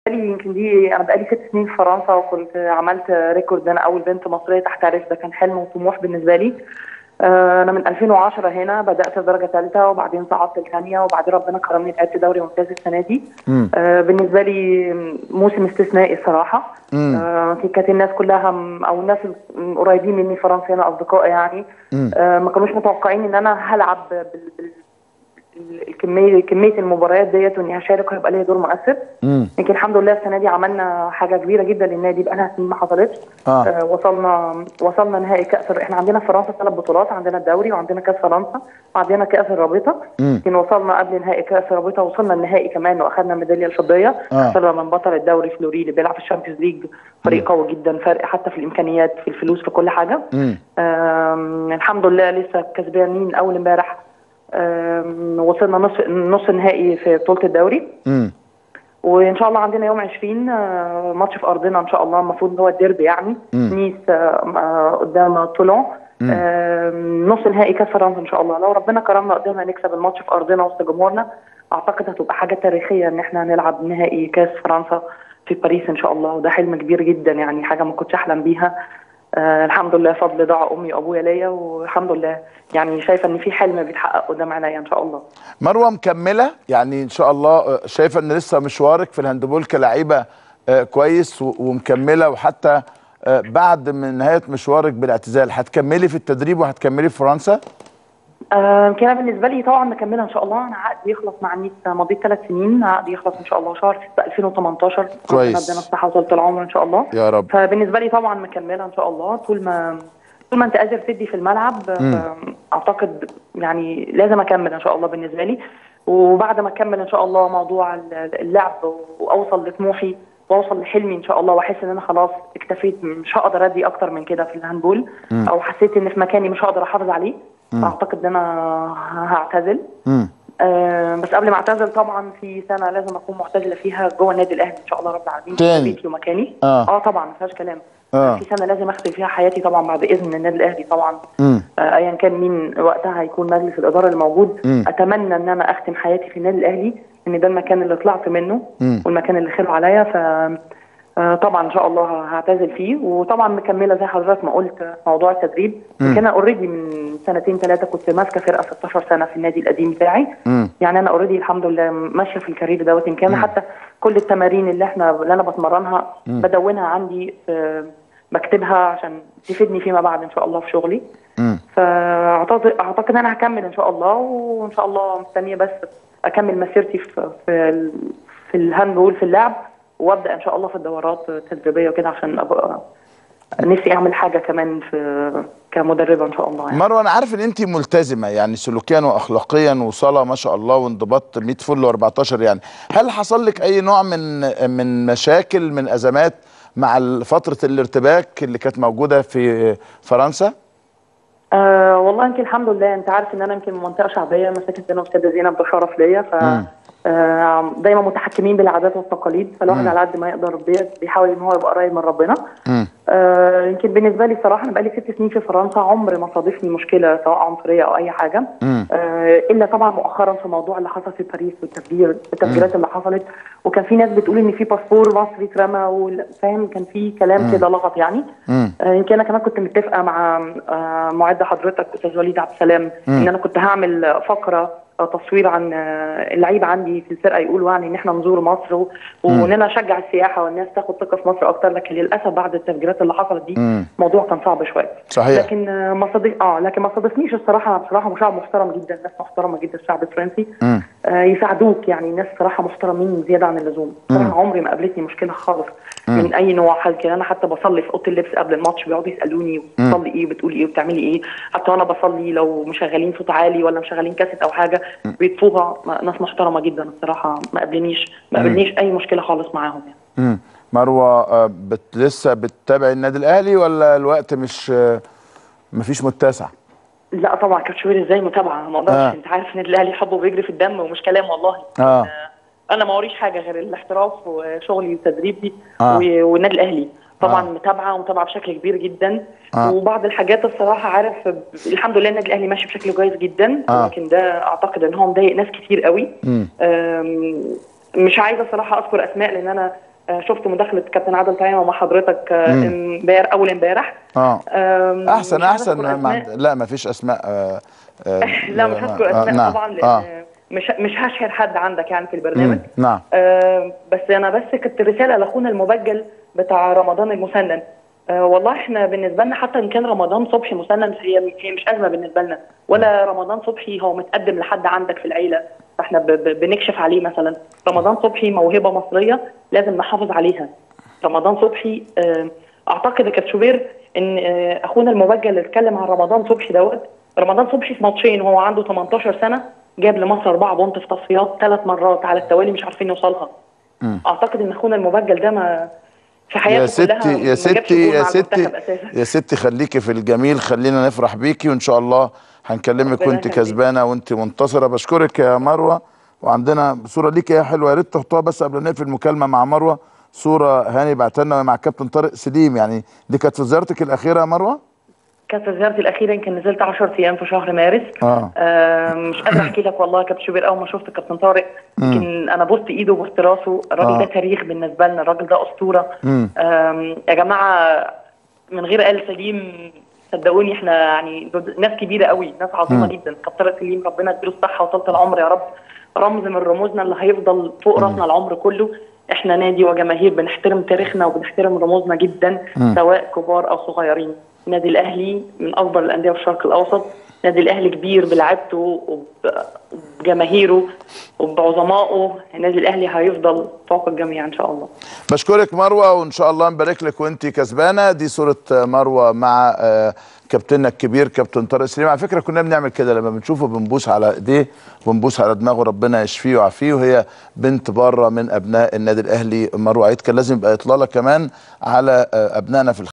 لي يمكن دي انا بقالي ست سنين في فرنسا وكنت عملت ريكورد انا اول بنت مصريه تحترف ده كان حلم وطموح بالنسبه لي آه، انا من 2010 هنا بدات في درجه ثالثه وبعدين صعدت لثانيه وبعدين ربنا كرمني لعبت دوري ممتاز السنه دي آه، بالنسبه لي موسم استثنائي الصراحه آه، كانت الناس كلها م- او الناس القريبين مني فرنسا اصدقائي يعني آه، ما كانوش متوقعين ان انا هلعب بال- بال- الكميه كميه المباريات ديت واني هشارك وهيبقى ليا دور مؤثر يمكن الحمد لله السنه دي عملنا حاجه كبيره جدا للنادي بقالها سنين ما حصلتش آه. آه وصلنا وصلنا نهائي كاس احنا عندنا في فرنسا ثلاث بطولات عندنا الدوري وعندنا كاس فرنسا وعندنا كاس الرابطه يمكن وصلنا قبل نهائي كاس الرابطه وصلنا النهائي كمان واخدنا الميداليه الفضيه آه. خسرنا من بطل الدوري فلوري اللي بيلعب في الشامبيونز ليج فريق قوي جدا فرق حتى في الامكانيات في الفلوس في كل حاجه آم، الحمد لله لسه كسبانين اول امبارح آم، وصلنا نص نص نهائي في بطوله الدوري امم وان شاء الله عندنا يوم 20 آه، ماتش في ارضنا ان شاء الله المفروض هو الديربي يعني نيس آه، آه، قدام طولون آم، نص نهائي كاس فرنسا ان شاء الله لو ربنا كرمنا قدرنا نكسب الماتش في ارضنا وسط جمهورنا اعتقد هتبقى حاجه تاريخيه ان احنا نلعب نهائي كاس فرنسا في باريس ان شاء الله وده حلم كبير جدا يعني حاجه ما كنتش احلم بيها آه الحمد لله فضل دعاء امي وابويا ليا والحمد لله يعني شايفه ان في حلم بيتحقق قدام عينيا ان شاء الله مروه مكمله يعني ان شاء الله آه، شايفه ان لسه مشوارك في الهاندبول كلاعيبه آه، كويس و- ومكمله وحتى آه، بعد من نهايه مشوارك بالاعتزال هتكملي في التدريب وهتكملي في فرنسا آه، يمكن انا بالنسبه لي طبعا مكمله ان شاء الله انا عقدي يخلص مع النيس مضيت ثلاث سنين عقدي يخلص ان شاء الله شهر 6 2018 كويس. ربنا يدينا الصحه وطولة العمر ان شاء الله يا رب فبالنسبه لي طبعا مكمله ان شاء الله طول ما طول ما انت قادر تدي في الملعب آه، اعتقد يعني لازم اكمل ان شاء الله بالنسبه لي وبعد ما اكمل ان شاء الله موضوع اللعب واوصل لطموحي واوصل لحلمي ان شاء الله واحس ان انا خلاص اكتفيت مش هقدر ادي اكتر من كده في الهاندبول او حسيت ان في مكاني مش هقدر احافظ عليه اعتقد ان انا هعتزل امم آه بس قبل ما اعتزل طبعا في سنه لازم اكون معتزله فيها جوه النادي الاهلي ان شاء الله رب العالمين تاني. بيتي ومكاني آه. اه طبعا ما فيهاش كلام آه. في سنه لازم اختم فيها حياتي طبعا بعد اذن النادي الاهلي طبعا امم آه ايا كان مين وقتها هيكون مجلس الاداره اللي موجود مم. اتمنى ان انا اختم حياتي في النادي الاهلي ان ده المكان اللي طلعت منه مم. والمكان اللي خيره عليا ف آه، طبعا ان شاء الله هعتزل فيه وطبعا مكمله زي حضرتك ما قلت في موضوع التدريب يمكن انا اوريدي من سنتين ثلاثه كنت ماسكه فرقه 16 سنه في النادي القديم بتاعي مم. يعني انا اوريدي الحمد لله ماشيه في الكارير دوت يمكن أنا حتى كل التمارين اللي احنا اللي انا بتمرنها بدونها عندي في بكتبها عشان تفيدني فيما بعد ان شاء الله في شغلي مم. فاعتقد اعتقد ان انا هكمل ان شاء الله وان شاء الله مستنيه بس اكمل مسيرتي في في ال- في الهاندبول في اللعب وابدا ان شاء الله في الدورات التدريبيه وكده عشان ابقى نفسي اعمل حاجه كمان في كمدربه ان شاء الله يعني. مروه انا عارف ان انت ملتزمه يعني سلوكيا واخلاقيا وصلاه ما شاء الله وانضباط 100 فل و14 يعني هل حصل لك اي نوع من من مشاكل من ازمات مع فتره الارتباك اللي كانت موجوده في فرنسا أه والله يمكن الحمد لله انت عارف ان انا يمكن من منطقه شعبيه مساكن زينب وسيده زينب ده شرف ليا ف آه، دايما متحكمين بالعادات والتقاليد فالواحد على قد ما يقدر بي- بيحاول ان هو يبقى قريب من ربنا مم. آه، يمكن بالنسبه لي الصراحه انا بقالي ست سنين في فرنسا عمر ما صادفني مشكله سواء عنصريه او اي حاجه مم. آه، الا طبعا مؤخرا في موضوع اللي حصل في باريس والتفجير التفجيرات اللي حصلت وكان في ناس بتقول ان في باسبور مصري اترمى وال- فاهم كان في كلام كده لغط يعني مم. آه، يمكن انا كمان كنت متفقه مع آه، معد حضرتك استاذ وليد عبد السلام ان انا كنت هعمل فقره آه، تصوير عن آه، اللعيبه عندي في الفرقه يقولوا يعني ان احنا نزور مصر و- وان انا اشجع السياحه والناس تاخد ثقه في مصر اكتر لكن للاسف بعد التفجيرات اللي حصلت دي مم. الموضوع كان صعب شويه صحيح. لكن آه، ما صادف اه لكن ما صادفنيش الصراحه بصراحه شعب محترم جدا ناس محترمه جدا الشعب الفرنسي مم. آه يساعدوك يعني الناس صراحه محترمين زياده عن اللزوم صراحه عمري ما قابلتني مشكله خالص من اي نوع حال كده انا حتى بصلي في اوضه اللبس قبل الماتش بيقعدوا يسالوني بتصلي ايه بتقولي ايه وبتعملي ايه حتى وانا بصلي لو مشغلين صوت عالي ولا مشغلين كاسيت او حاجه بيطفوها ما- ناس محترمه جدا الصراحه ما قابلنيش ما قابلنيش اي مشكله خالص معاهم يعني مم. مروه آه، بت لسه بتتابع النادي الاهلي ولا الوقت مش آه، مفيش متسع لا طبعا كابتن شوبير ازاي متابعه ما اقدرش آه. انت عارف النادي الاهلي حبه بيجري في الدم ومش كلام والله اه انا ما وريش حاجه غير الاحتراف وشغلي وتدريبي آه. و- والنادي الاهلي طبعا آه. متابعه ومتابعه بشكل كبير جدا آه. وبعض الحاجات الصراحه عارف ب- الحمد لله النادي الاهلي ماشي بشكل كويس جدا آه. لكن ده اعتقد ان هو مضايق ناس كتير قوي مم. أم، مش عايزه الصراحه اذكر اسماء لان انا آه، شفت مداخله كابتن عادل طعيمه مع حضرتك آه، مم. امبارح اول امبارح اه آم، احسن مش عايزة احسن أذكر ما أسماء. لا ما فيش اسماء آه آه لا مش هذكر آه اسماء نعم طبعا لان اه مش مش هشهر حد عندك يعني في البرنامج مم. نعم آه بس انا بس كنت رساله لاخونا المبجل بتاع رمضان المسنن آه والله احنا بالنسبه لنا حتى ان كان رمضان صبحي مسنن هي هي مش ازمه بالنسبه لنا ولا رمضان صبحي هو متقدم لحد عندك في العيله فاحنا ب- ب- بنكشف عليه مثلا رمضان صبحي موهبه مصريه لازم نحافظ عليها رمضان صبحي آه اعتقد يا كابتن شوبير ان آه اخونا المبجل اللي اتكلم عن رمضان صبحي دوت رمضان صبحي في ماتشين وهو عنده 18 سنه جاب لمصر اربعه بونت في تصفيات ثلاث مرات على التوالي مش عارفين نوصلها مم. اعتقد ان اخونا المبجل ده ما في حياته يا ستي كلها يا ما جابش ستي جول يا مع ستي المنتخب أساساً. يا ستي خليكي في الجميل خلينا نفرح بيكي وان شاء الله هنكلمك ربنا وانت يخليك. كسبانه وانت منتصره بشكرك يا مروه وعندنا صوره ليك يا حلوه يا ريت تحطوها بس قبل ما نقفل المكالمه مع مروه صوره هاني بعتها لنا مع الكابتن طارق سليم يعني دي كانت في زيارتك الاخيره يا مروه؟ كانت زيارتي الاخيره يمكن نزلت 10 ايام في شهر مارس اه آه مش قادره احكي لك والله يا كابتن شوبير اول ما شفت كابتن طارق يمكن انا بوست ايده وبوست راسه الراجل آه. ده تاريخ بالنسبه لنا الراجل ده اسطوره مم. آم، يا جماعه من غير ال سليم صدقوني احنا يعني دول ناس كبيره قوي ناس عظيمه مم. جدا كابتن سليم ربنا يديله الصحه وطولة العمر يا رب رمز من رموزنا اللي هيفضل فوق راسنا العمر كله احنا نادي وجماهير بنحترم تاريخنا وبنحترم رموزنا جدا مم. سواء كبار او صغيرين النادي الاهلي من افضل الانديه في الشرق الاوسط النادي الاهلي كبير بلعبته وب- وبجماهيره وبعظمائه النادي الاهلي هيفضل فوق الجميع ان شاء الله بشكرك مروه وان شاء الله نبارك لك وانت كسبانه دي صوره مروه مع آه، كابتننا الكبير كابتن طارق سليم على فكره كنا بنعمل كده لما بنشوفه بنبوس على ايديه ونبوس على دماغه ربنا يشفيه ويعافيه وهي بنت بره من ابناء النادي الاهلي مروه عيد كان لازم يبقى اطلاله كمان على آه، ابنائنا في